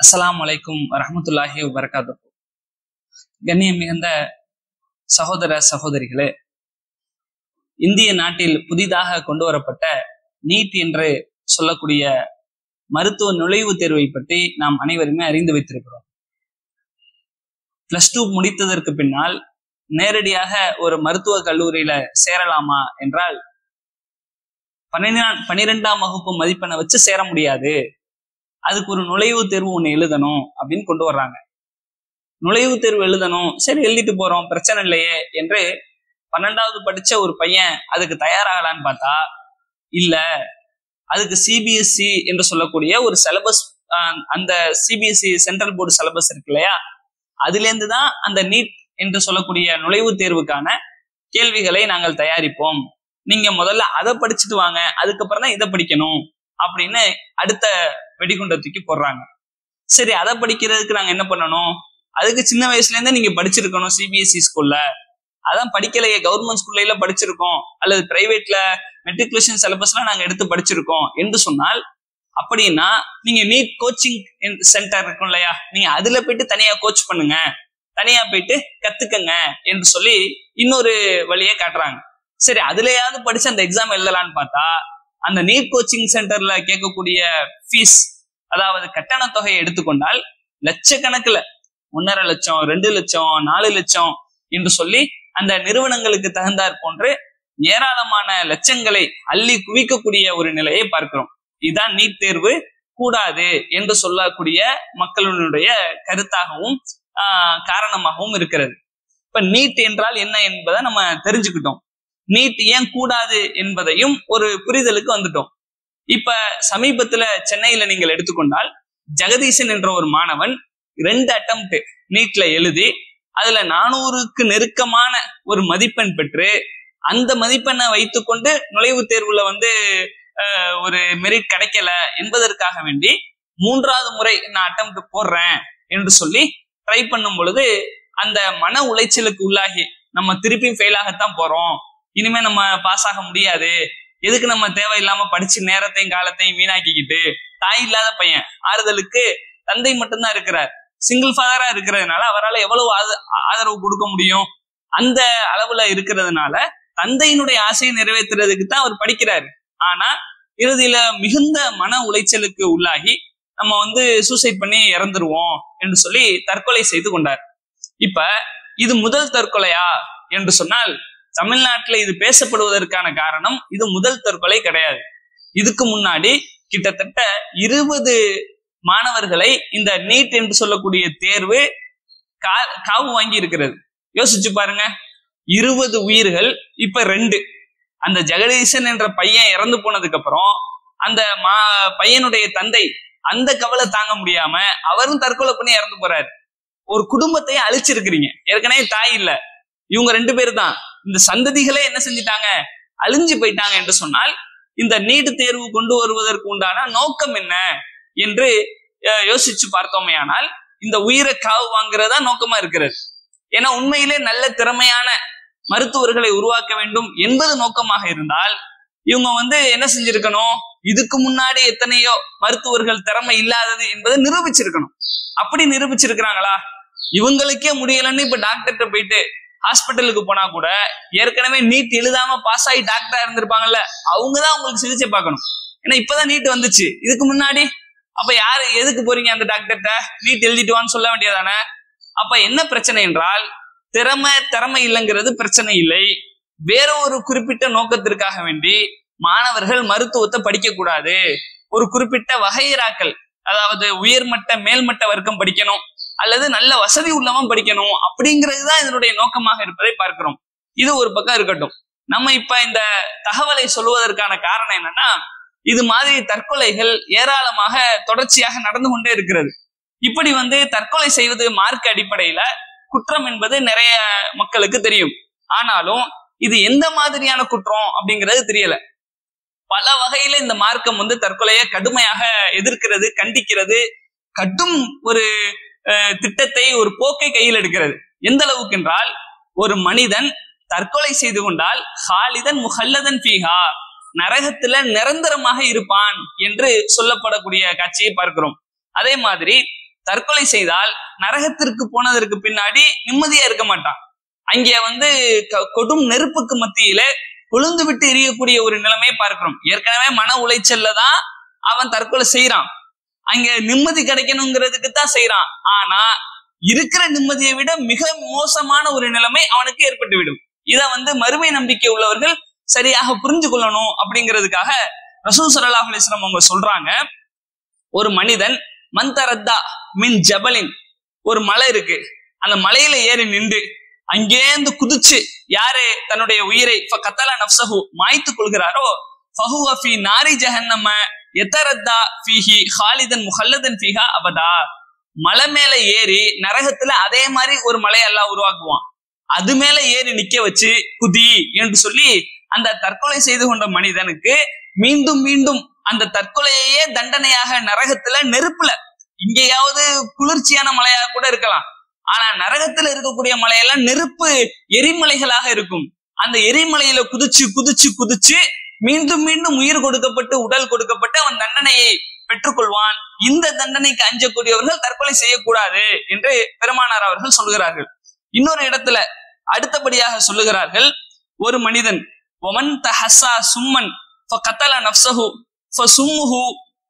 அஸ்ஸலாமு அலைக்கும் வரஹ்மத்துல்லாஹி வபரகாத்து கண்ணியம் மிகுந்த சகோதர சகோதரிகளே இந்திய நாட்டில் புதிதாக கொண்டு வரப்பட்ட நீட் என்று சொல்லக்கூடிய மருத்துவ நுழைவுத் தேர்வை பற்றி நாம் அனைவருமே அறிந்து வைத்திருக்கிறோம் பிளஸ் டூ முடித்ததற்கு பின்னால் நேரடியாக ஒரு மருத்துவ கல்லூரியில சேரலாமா என்றால் பன்னிரெண்டாம் பன்னிரெண்டாம் வகுப்பு மதிப்பெண்ணை வச்சு சேர முடியாது அதுக்கு ஒரு நுழைவுத் தேர்வு ஒண்ணு எழுதணும் அப்படின்னு கொண்டு வர்றாங்க நுழைவுத் தேர்வு எழுதணும் சரி எழுதிட்டு போறோம் பிரச்சனை இல்லையே என்று பன்னெண்டாவது படிச்ச ஒரு பையன் அதுக்கு தயாராகலான்னு பார்த்தா இல்ல அதுக்கு சிபிஎஸ்சி என்று சொல்லக்கூடிய ஒரு சிலபஸ் அந்த சிபிஎஸ்சி சென்ட்ரல் போர்டு சிலபஸ் இருக்கு இல்லையா அதுல இருந்து தான் அந்த நீட் என்று சொல்லக்கூடிய நுழைவுத் தேர்வுக்கான கேள்விகளை நாங்கள் தயாரிப்போம் நீங்க முதல்ல அதை படிச்சுட்டு வாங்க அதுக்கப்புறம் தான் இதை படிக்கணும் அப்படின்னு அடுத்த வெடிகுண்டை தூக்கி போடுறாங்க சரி அதை படிக்கிறதுக்கு நாங்க என்ன பண்ணணும் அதுக்கு சின்ன வயசுல இருந்தே நீங்க படிச்சிருக்கணும் சிபிஎஸ்சி ஸ்கூல்ல அதான் படிக்கலையே கவர்மெண்ட் ஸ்கூல்ல படிச்சிருக்கோம் அல்லது பிரைவேட்ல மெட்ரிகுலேஷன் சிலபஸ்லாம் நாங்க எடுத்து படிச்சிருக்கோம் என்று சொன்னால் அப்படின்னா நீங்க நீட் கோச்சிங் சென்டர் இருக்கும் இல்லையா நீங்க அதுல போயிட்டு தனியா கோச் பண்ணுங்க தனியா போயிட்டு கத்துக்கங்க என்று சொல்லி இன்னொரு வழியை காட்டுறாங்க சரி அதுலயாவது படிச்சு அந்த எக்ஸாம் எழுதலான்னு பார்த்தா அந்த நீட் கோச்சிங் சென்டர்ல கேட்கக்கூடிய ஃபீஸ் அதாவது கட்டண தொகையை எடுத்துக்கொண்டால் லட்சக்கணக்குல ஒன்னரை லட்சம் ரெண்டு லட்சம் நாலு லட்சம் என்று சொல்லி அந்த நிறுவனங்களுக்கு தகுந்தாற் போன்று ஏராளமான லட்சங்களை அள்ளி குவிக்கக்கூடிய ஒரு நிலையை பார்க்கிறோம் இதுதான் நீட் தேர்வு கூடாது என்று சொல்லக்கூடிய மக்களுடைய கருத்தாகவும் ஆஹ் காரணமாகவும் இருக்கிறது இப்ப நீட் என்றால் என்ன என்பதை நம்ம தெரிஞ்சுக்கிட்டோம் நீட் ஏன் கூடாது என்பதையும் ஒரு புரிதலுக்கு வந்துட்டோம் இப்ப சமீபத்துல சென்னையில நீங்கள் எடுத்துக்கொண்டால் ஜெகதீசன் என்ற ஒரு மாணவன் ரெண்டு அட்டம் நீட்ல எழுதி அதுல நானூறுக்கு நெருக்கமான ஒரு மதிப்பெண் பெற்று அந்த மதிப்பெண்ணை வைத்துக்கொண்டு நுழைவுத் தேர்வுல வந்து ஒரு மெரிட் கிடைக்கல என்பதற்காக வேண்டி மூன்றாவது முறை நான் அட்டம் போடுறேன் என்று சொல்லி ட்ரை பண்ணும் பொழுது அந்த மன உளைச்சலுக்கு உள்ளாகி நம்ம திருப்பியும் ஃபெயில் ஆகத்தான் போறோம் இனிமே நம்ம பாஸ் ஆக முடியாது எதுக்கு நம்ம தேவையில்லாம படிச்சு நேரத்தையும் காலத்தையும் வீணாக்கிக்கிட்டு தாய் இல்லாத பையன் ஆறுதலுக்கு தந்தை மட்டும்தான் இருக்கிறார் சிங்கிள் ஃபாதரா இருக்கிறதுனால அவரால் எவ்வளவு ஆதரவு கொடுக்க முடியும் அந்த அளவுல இருக்கிறதுனால தந்தையினுடைய ஆசையை நிறைவேற்றுறதுக்கு தான் அவர் படிக்கிறாரு ஆனா இறுதியில மிகுந்த மன உளைச்சலுக்கு உள்ளாகி நம்ம வந்து சூசைட் பண்ணி இறந்துருவோம் என்று சொல்லி தற்கொலை செய்து கொண்டார் இப்ப இது முதல் தற்கொலையா என்று சொன்னால் தமிழ்நாட்டுல இது பேசப்படுவதற்கான காரணம் இது முதல் தற்கொலை கிடையாது இதுக்கு முன்னாடி கிட்டத்தட்ட இருபது மாணவர்களை இந்த நீட் என்று சொல்லக்கூடிய தேர்வு காவு வாங்கி இருக்கிறது யோசிச்சு பாருங்க இருபது உயிர்கள் இப்ப ரெண்டு அந்த ஜெகதீசன் என்ற பையன் இறந்து போனதுக்கு அப்புறம் அந்த மா பையனுடைய தந்தை அந்த கவலை தாங்க முடியாம அவரும் தற்கொலை பண்ணி இறந்து போறாரு ஒரு குடும்பத்தையே அழிச்சிருக்கிறீங்க ஏற்கனவே தாய் இல்ல இவங்க ரெண்டு பேர் தான் இந்த சந்ததிகளே என்ன செஞ்சிட்டாங்க அழிஞ்சு போயிட்டாங்க என்று சொன்னால் இந்த நீட் தேர்வு கொண்டு வருவதற்கு உண்டான நோக்கம் என்ன என்று யோசிச்சு பார்த்தோமே ஆனால் இந்த உயிரை காவு வாங்குறதா நோக்கமா இருக்கிறது ஏன்னா உண்மையிலே நல்ல திறமையான மருத்துவர்களை உருவாக்க வேண்டும் என்பது நோக்கமாக இருந்தால் இவங்க வந்து என்ன செஞ்சிருக்கணும் இதுக்கு முன்னாடி எத்தனையோ மருத்துவர்கள் திறமை இல்லாதது என்பதை நிரூபிச்சிருக்கணும் அப்படி நிரூபிச்சிருக்கிறாங்களா இவங்களுக்கே முடியலன்னு இப்ப டாக்டர்கிட்ட போயிட்டு ஹாஸ்பிட்டலுக்கு போனா கூட ஏற்கனவே நீட் எழுதாம பாஸ் ஆகி டாக்டரா இருந்திருப்பாங்கல்ல அவங்கதான் உங்களுக்கு சிகிச்சை பார்க்கணும் ஏன்னா இப்பதான் நீட் வந்துச்சு இதுக்கு முன்னாடி அப்ப யாரு எதுக்கு போறீங்க அந்த டாக்டர்கிட்ட நீட் எழுதிட்டு வான்னு சொல்ல வேண்டியதானே அப்ப என்ன பிரச்சனை என்றால் திறமை திறமை இல்லைங்கிறது பிரச்சனை இல்லை வேற ஒரு குறிப்பிட்ட நோக்கத்திற்காக வேண்டி மாணவர்கள் மருத்துவத்தை படிக்க கூடாது ஒரு குறிப்பிட்ட வகையராக்கள் அதாவது உயர்மட்ட மேல்மட்ட வர்க்கம் படிக்கணும் அல்லது நல்ல வசதி உள்ளவன் படிக்கணும் அப்படிங்கிறது தான் இதனுடைய நோக்கமாக இருப்பதை பார்க்கிறோம் இது ஒரு பக்கம் இருக்கட்டும் நம்ம இப்ப இந்த தகவலை சொல்வதற்கான காரணம் என்னன்னா இது மாதிரி தற்கொலைகள் ஏராளமாக தொடர்ச்சியாக நடந்து கொண்டே இருக்கிறது இப்படி வந்து தற்கொலை செய்வது மார்க் அடிப்படையில குற்றம் என்பது நிறைய மக்களுக்கு தெரியும் ஆனாலும் இது எந்த மாதிரியான குற்றம் அப்படிங்கிறது தெரியல பல வகையில இந்த மார்க்கம் வந்து தற்கொலையை கடுமையாக எதிர்க்கிறது கண்டிக்கிறது கட்டும் ஒரு திட்டத்தை ஒரு போக்கை கையில் எடுக்கிறது எந்த அளவுக்கு என்றால் ஒரு மனிதன் தற்கொலை செய்து கொண்டால் ஹாலிதன் முஹல்லதன் ஃபீஹா நரகத்துல நிரந்தரமாக இருப்பான் என்று சொல்லப்படக்கூடிய காட்சியை பார்க்கிறோம் அதே மாதிரி தற்கொலை செய்தால் நரகத்திற்கு போனதற்கு பின்னாடி நிம்மதியா இருக்க மாட்டான் அங்கே வந்து க- கொடும் நெருப்புக்கு மத்தியில கொழுந்து விட்டு எரியக்கூடிய ஒரு நிலைமையை பார்க்கிறோம் ஏற்கனவே மன உளைச்சல்ல தான் அவன் தற்கொலை செய்யறான் அங்க நிம்மதி கிடைக்கணுங்கிறதுக்கு தான் செய்யறான் ஆனா இருக்கிற நிம்மதியை விட மிக மோசமான ஒரு நிலைமை அவனுக்கு ஏற்பட்டு விடும் இத வந்து மறுமை நம்பிக்கை உள்ளவர்கள் சரியாக புரிஞ்சு கொள்ளணும் அப்படிங்கிறதுக்காக ரசூல் ஸல்லல்லாஹு அலைஹி வஸல்லம் அவங்க சொல்றாங்க ஒரு மனிதன் மந்தரத்தா மின் ஜபலின் ஒரு மலை இருக்கு அந்த மலையில ஏறி நின்று அங்கேந்து குதிச்சு யாரு தன்னுடைய உயிரை ஃப கத்தல நப்சஹு மாய்த்து கொள்கிறாரோ ஃபஹுவ ஃபி நாரி ஜஹன்னம எத்தரத்தா ஃபீஹி ஹாலிதன் முஹல்லதன் ஃபீஹா அபதா மலை மேல ஏறி நரகத்துல அதே மாதிரி ஒரு மலையை எல்லாம் உருவாக்குவான் அது மேல ஏறி நிக்க வச்சு குதி என்று சொல்லி அந்த தற்கொலை செய்து கொண்ட மனிதனுக்கு மீண்டும் மீண்டும் அந்த தற்கொலையே தண்டனையாக நரகத்துல நெருப்புல இங்கேயாவது குளிர்ச்சியான மலையாக கூட இருக்கலாம் ஆனா நரகத்துல இருக்கக்கூடிய மலையெல்லாம் நெருப்பு எரிமலைகளாக இருக்கும் அந்த எரிமலையில குதிச்சு குதிச்சு குதிச்சு மீண்டும் மீண்டும் உயிர் கொடுக்கப்பட்டு உடல் கொடுக்கப்பட்டு அவன் தண்டனையை பெற்றுக்கொள்வான் இந்த தண்டனைக்கு அஞ்சக்கூடியவர்கள் தற்கொலை செய்யக்கூடாது என்று பெருமானார் அவர்கள் சொல்கிறார்கள் இன்னொரு இடத்துல அடுத்தபடியாக சொல்லுகிறார்கள் ஒரு மனிதன் ஒமன் தஹஸா சும்மன் ஃபகத்தல நஃப்ஸஹு ஃபசும்முஹு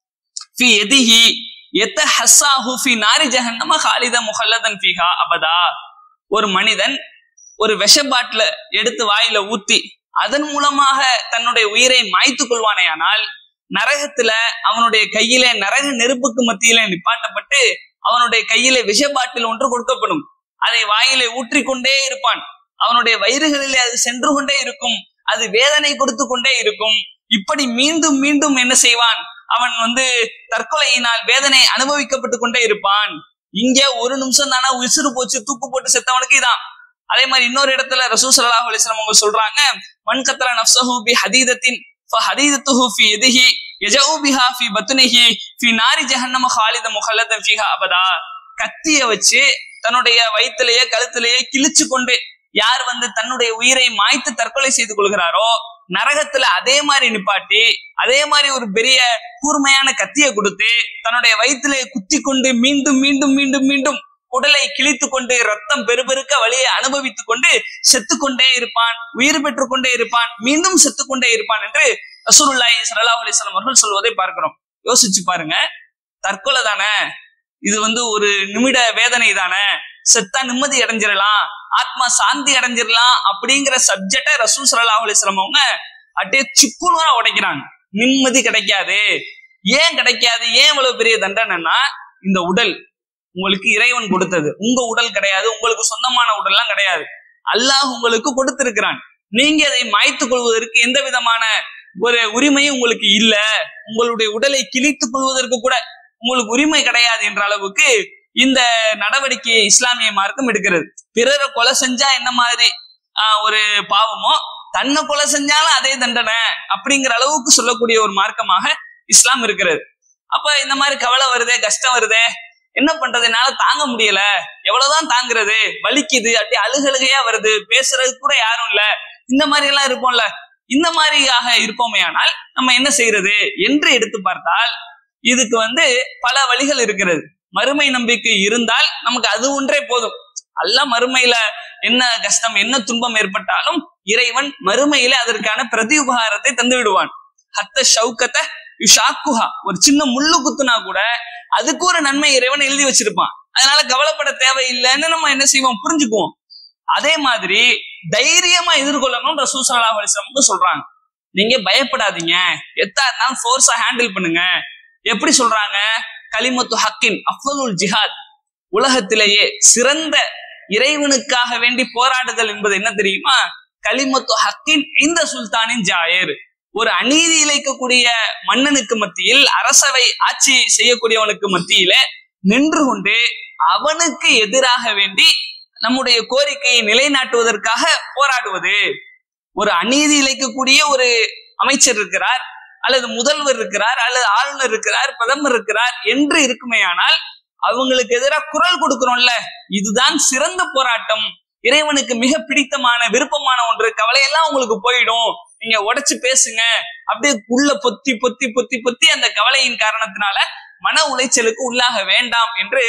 ஃபி எதிஹி எத்தஹஸ்ஸாஹு ஃபி நாரி ஜஹன்னம ஹாலித முஹல்லதன் ஃபீஹா அபதா ஒரு மனிதன் ஒரு விஷ பாட்டில எடுத்து வாயில ஊத்தி அதன் மூலமாக தன்னுடைய உயிரை மாய்த்து கொள்வானேயானால் நரகத்துல அவனுடைய கையில நரக நெருப்புக்கு மத்தியில நிப்பாட்டப்பட்டு அவனுடைய கையில விஷ பாட்டில் ஒன்று கொடுக்கப்படும் அதை வாயிலே ஊற்றிக்கொண்டே இருப்பான் அவனுடைய வயிறுகளிலே அது சென்று கொண்டே இருக்கும் அது வேதனை கொடுத்து கொண்டே இருக்கும் இப்படி மீண்டும் மீண்டும் என்ன செய்வான் அவன் வந்து தற்கொலையினால் வேதனை அனுபவிக்கப்பட்டு கொண்டே இருப்பான் இங்க ஒரு நிமிஷம் தானே உசுறு போச்சு தூக்கு போட்டு செத்தவனுக்கு இதான் அதே மாதிரி இன்னொரு இடத்துல ரசூ ஸல்லல்லாஹு அலைஹி வஸல்லம் அவங்க சொல்றாங்க மன் கத்தர நஃப்ஸஹு பி ஹதீதத்தின் ஃபஹதீதத்துஹு ஃபி யதிஹி யஜஉ பிஹா ஃபி பத்னிஹி ஃபி நாரி ஜஹன்னம ஹாலித முஹல்லதன் ஃபீஹா அபதா கத்திய வச்சு தன்னுடைய வயிற்றிலேயே கழுத்திலேயே கிழிச்சு கொண்டு யார் வந்து தன்னுடைய உயிரை மாய்த்து தற்கொலை செய்து கொள்கிறாரோ நரகத்துல அதே மாதிரி நிப்பாட்டி அதே மாதிரி ஒரு பெரிய கூர்மையான கத்தியை கொடுத்து தன்னுடைய வயிற்றிலே குத்தி கொண்டு மீண்டும் மீண்டும் மீண்டும் மீண்டும் உடலை கிழித்து கொண்டு ரத்தம் பெருபெருக்க வழியை அனுபவித்துக் கொண்டு செத்து கொண்டே இருப்பான் உயிர் பெற்றுக் கொண்டே இருப்பான் மீண்டும் செத்து கொண்டே இருப்பான் என்று ரசூலுல்லாஹி ஸல்லல்லாஹு அலைஹி வஸல்லம் அவர்கள் சொல்வதை பார்க்கிறோம் யோசிச்சு பாருங்க தற்கொலை தானே இது வந்து ஒரு நிமிட வேதனை தானே செத்தா நிம்மதி அடைஞ்சிடலாம் ஆத்மா சாந்தி அடைஞ்சிடலாம் அப்படிங்கிற சப்ஜெக்டை ரசூல் ஸல்லல்லாஹு அலைஹி வஸல்லம் அவங்க அப்படியே சுக்குநூறா உடைக்கிறாங்க நிம்மதி கிடைக்காது ஏன் கிடைக்காது ஏன் இவ்வளவு பெரிய தண்டனைன்னா இந்த உடல் உங்களுக்கு இறைவன் கொடுத்தது உங்க உடல் கிடையாது உங்களுக்கு சொந்தமான உடல்லாம் கிடையாது அல்லாஹ் உங்களுக்கு கொடுத்திருக்கிறான் நீங்க அதை மாய்த்துக் கொள்வதற்கு எந்த விதமான ஒரு உரிமையும் உங்களுக்கு இல்ல உங்களுடைய உடலை கிழித்துக் கொள்வதற்கு கூட உங்களுக்கு உரிமை கிடையாது என்ற அளவுக்கு இந்த நடவடிக்கையை இஸ்லாமிய மார்க்கம் எடுக்கிறது பிறரை கொலை செஞ்சா என்ன மாதிரி ஆஹ், ஒரு பாவமோ தன்னை கொலை செஞ்சாலும் அதே தண்டனை அப்படிங்கிற அளவுக்கு சொல்லக்கூடிய ஒரு மார்க்கமாக இஸ்லாம் இருக்கிறது அப்ப இந்த மாதிரி கவலை வருதே கஷ்டம் வருதே என்ன பண்றது என்னால தாங்க முடியல எவ்வளவுதான் தாங்குறது வலிக்குது அப்படி அழுகழுகையா வருது பேசுறதுக்கு கூட யாரும் இல்ல இந்த மாதிரி எல்லாம் இருப்போம்ல இந்த மாதிரியாக இருப்போமே ஆனால் நம்ம என்ன செய்யறது என்று எடுத்து பார்த்தால் இதுக்கு வந்து பல வழிகள் இருக்கிறது மறுமை நம்பிக்கை இருந்தால் நமக்கு அது ஒன்றே போதும் அல்ல மறுமையில என்ன கஷ்டம் என்ன துன்பம் ஏற்பட்டாலும் இறைவன் மறுமையில அதற்கான பிரதி உபகாரத்தை தந்து விடுவான் ஹத்த ஷவுக்கத்தை யுஷாக்குஹா ஒரு சின்ன முள்ளு குத்துனா கூட அதுக்கு ஒரு நன்மை இறைவன் எழுதி வச்சிருப்பான் அதனால கவலைப்பட தேவையில்லைன்னு நம்ம என்ன செய்வோம் புரிஞ்சுக்குவோம் அதே மாதிரி தைரியமா எதிர்கொள்ளணும் ரசூல் ஸல்லல்லாஹு அலைஹி வஸல்லம் சொல்றாங்க நீங்க பயப்படாதீங்க எத்தா இருந்தாலும் ஃபோர்ஸா ஹேண்டில் பண்ணுங்க எப்படி சொல்றாங்க கலிமத்து ஹக்கின் அஃபலுல் ஜிஹாத் உலகத்திலேயே சிறந்த இறைவனுக்காக வேண்டி போராடுதல் என்பது என்ன தெரியுமா கலிமத்து ஹக்கின் இந்த சுல்தானின் ஜாயர் ஒரு அநீதி இழைக்கக்கூடிய மன்னனுக்கு மத்தியில் அரசவை ஆட்சி செய்யக்கூடியவனுக்கு மத்தியில நின்று கொண்டு அவனுக்கு எதிராக வேண்டி நம்முடைய கோரிக்கையை நிலைநாட்டுவதற்காக போராடுவது ஒரு அநீதி இழைக்கக்கூடிய ஒரு அமைச்சர் இருக்கிறார் அல்லது முதல்வர் இருக்கிறார் அல்லது ஆளுநர் இருக்கிறார் பிரதமர் இருக்கிறார் என்று இருக்குமேயானால் அவங்களுக்கு எதிராக குரல் கொடுக்கிறோம்ல இதுதான் சிறந்த போராட்டம் இறைவனுக்கு மிக பிடித்தமான விருப்பமான ஒன்று கவலையெல்லாம் உங்களுக்கு போயிடும் நீங்க உடைச்சு பேசுங்க அப்படியே உள்ள பொத்தி பொத்தி பொத்தி பொத்தி அந்த கவலையின் காரணத்தினால மன உளைச்சலுக்கு உள்ளாக வேண்டாம் என்று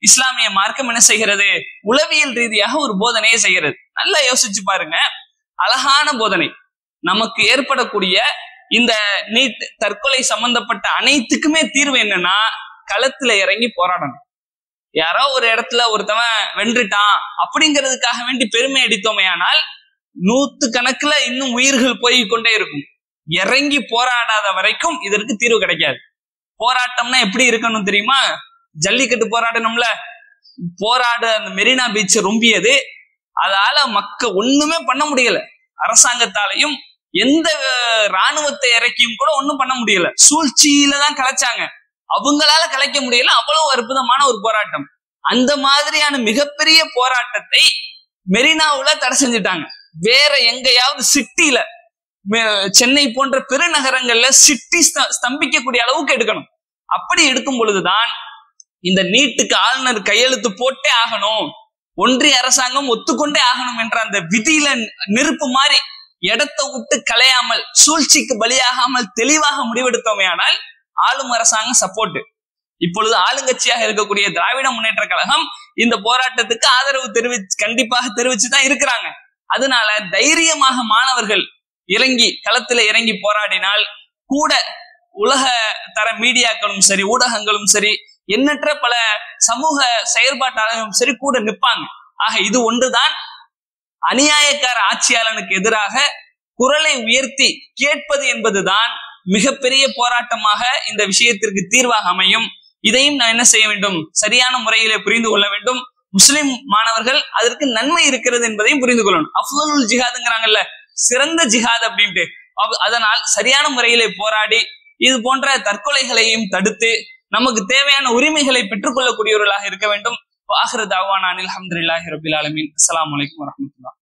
இஸ்லாமிய மார்க்கம் என்ன செய்கிறது உளவியல் ரீதியாக ஒரு போதனையை செய்கிறது நல்லா யோசிச்சு பாருங்க அழகான போதனை நமக்கு ஏற்படக்கூடிய இந்த நீட் தற்கொலை சம்பந்தப்பட்ட அனைத்துக்குமே தீர்வு என்னன்னா களத்துல இறங்கி போராடணும் யாரோ ஒரு இடத்துல ஒருத்தவன் வென்றுட்டான் அப்படிங்கிறதுக்காக வேண்டி பெருமை அடித்தோமே ஆனால் நூத்து கணக்குல இன்னும் உயிர்கள் போய் கொண்டே இருக்கும் இறங்கி போராடாத வரைக்கும் இதற்கு தீர்வு கிடைக்காது போராட்டம்னா எப்படி இருக்கணும் தெரியுமா ஜல்லிக்கட்டு போராடணும்ல போராட அந்த மெரினா பீச் ரொம்பியது அதால மக்க ஒண்ணுமே பண்ண முடியல அரசாங்கத்தாலையும் எந்த அஹ், ராணுவத்தை இறக்கியும் கூட ஒண்ணும் பண்ண முடியல சூழ்ச்சியில தான் கலைச்சாங்க அவங்களால கலைக்க முடியல அவ்வளவு அற்புதமான ஒரு போராட்டம் அந்த மாதிரியான மிகப்பெரிய போராட்டத்தை மெரினாவுல தடை செஞ்சுட்டாங்க வேற எங்கேயாவது சிட்டில சென்னை போன்ற பெருநகரங்கள்ல சிட்டி ஸ்தம்பிக்கக்கூடிய அளவுக்கு எடுக்கணும் அப்படி எடுக்கும் பொழுதுதான் இந்த நீட்டுக்கு ஆளுநர் கையெழுத்து போட்டே ஆகணும் ஒன்றிய அரசாங்கம் ஒத்துக்கொண்டே ஆகணும் என்ற அந்த விதியில நெருப்பு மாதிரி இடத்தை விட்டு கலையாமல் சூழ்ச்சிக்கு பலியாகாமல் தெளிவாக முடிவெடுத்தோமே ஆனால் ஆளும் அரசாங்கம் சப்போர்ட் இப்பொழுது ஆளுங்கட்சியாக இருக்கக்கூடிய திராவிட முன்னேற்ற கழகம் இந்த போராட்டத்துக்கு ஆதரவு தெரிவிச்சு கண்டிப்பாக தெரிவிச்சுதான் இருக்கிறாங்க அதனால தைரியமாக மாணவர்கள் இறங்கி களத்துல இறங்கி போராடினால் கூட உலக தர மீடியாக்களும் சரி ஊடகங்களும் சரி எண்ணற்ற பல சமூக செயற்பாட்டாளர்களும் சரி கூட நிற்பாங்க ஆக இது ஒன்றுதான் அநியாயக்கார ஆட்சியாளனுக்கு எதிராக குரலை உயர்த்தி கேட்பது என்பதுதான் மிகப்பெரிய போராட்டமாக இந்த விஷயத்திற்கு தீர்வாக அமையும் இதையும் நான் என்ன செய்ய வேண்டும் சரியான முறையிலே புரிந்து கொள்ள வேண்டும் முஸ்லிம் மாணவர்கள் அதற்கு நன்மை இருக்கிறது என்பதையும் புரிந்து கொள்ளணும் அஃபுல் ஜிஹாதுங்கிறாங்கல்ல சிறந்த ஜிஹாத் அப்படின்ட்டு அவ- அதனால் சரியான முறையிலே போராடி இது போன்ற தற்கொலைகளையும் தடுத்து நமக்கு தேவையான உரிமைகளை பெற்றுக்கொள்ளக்கூடியவர்களாக இருக்க வேண்டும் வாஹிரு தாவானானில் அஹமதுல்லாஹி ரபில் ஆலமீன் அஸ்ஸலாமு அலைக்கும் வரஹ்மத்துல்லாஹ்